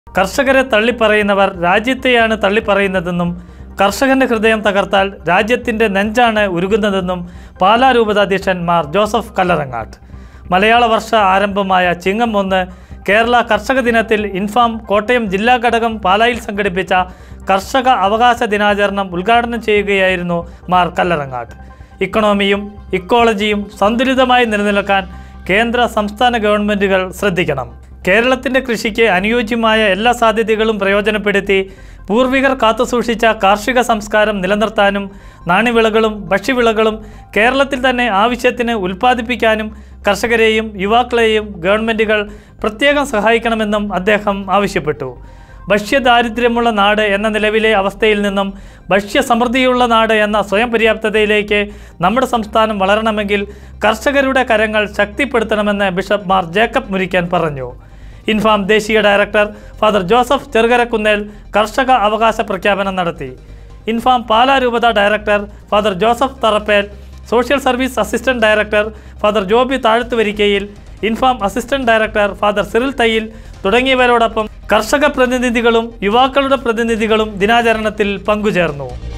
കർഷകരെ തള്ളിപ്പറയുന്നവർ രാജ്യത്തെയാണ് തള്ളിപ്പറയുന്നതെന്നും കർഷകന്റെ ഹൃദയം തകർത്താൽ രാജ്യത്തിന്റെ നെഞ്ചാണ് ഉരുകുന്നതെന്നും പാലാ രൂപതാധ്യക്ഷൻ മാർ ജോസഫ് കല്ലറങ്ങാട്ട് മലയാള വർഷ ആരംഭമായ ചിങ്ങം ഒന്ന് കേരള കർഷക ദിനത്തിൽ ഇൻഫാം കോട്ടയം ജില്ലാ ഘടകം പാലായിൽ സംഘടിപ്പിച്ച കർഷക അവകാശ ദിനാചരണം ഉദ്ഘാടനം ചെയ്യുകയായിരുന്നു മാർ കല്ലറങ്ങാട്ട് ഇക്കണോമിയും ഇക്കോളജിയും സന്തുലിതമായി നിലനിൽക്കാൻ കേന്ദ്ര സംസ്ഥാന ഗവൺമെൻറ്റുകൾ ശ്രദ്ധിക്കണം കേരളത്തിൻ്റെ കൃഷിക്ക് അനുയോജ്യമായ എല്ലാ സാധ്യതകളും പ്രയോജനപ്പെടുത്തി പൂർവികർ കാത്തുസൂക്ഷിച്ച കാർഷിക സംസ്കാരം നിലനിർത്താനും നാണ്യവിളകളും ഭക്ഷ്യവിളകളും കേരളത്തിൽ തന്നെ ആവശ്യത്തിന് ഉൽപ്പാദിപ്പിക്കാനും കർഷകരെയും യുവാക്കളെയും ഗവൺമെൻറ്റുകൾ പ്രത്യേകം സഹായിക്കണമെന്നും അദ്ദേഹം ആവശ്യപ്പെട്ടു ഭക്ഷ്യദാരിദ്ര്യമുള്ള നാട് എന്ന നിലവിലെ അവസ്ഥയിൽ നിന്നും ഭക്ഷ്യസമൃദ്ധിയുള്ള നാട് എന്ന സ്വയം പര്യാപ്തതയിലേക്ക് നമ്മുടെ സംസ്ഥാനം വളരണമെങ്കിൽ കർഷകരുടെ കരങ്ങൾ ശക്തിപ്പെടുത്തണമെന്ന് ബിഷപ്പ് മാർ ജേക്കബ് മുരിക്കാൻ പറഞ്ഞു ഇൻഫാം ദേശീയ ഡയറക്ടർ ഫാദർ ജോസഫ് ചെറുകരക്കുന്നേൽ കർഷക അവകാശ പ്രഖ്യാപനം നടത്തി ഇൻഫാം പാലാ രൂപത director father Joseph Tharappel social service assistant director father Joby Thazhathuvarikkayil INFAM assistant director father Cyril Thayyil തുടങ്ങിയവരോടൊപ്പം കർഷക പ്രതിനിധികളും യുവാക്കളുടെ പ്രതിനിധികളും ദിനാചരണത്തിൽ പങ്കുചേർന്നു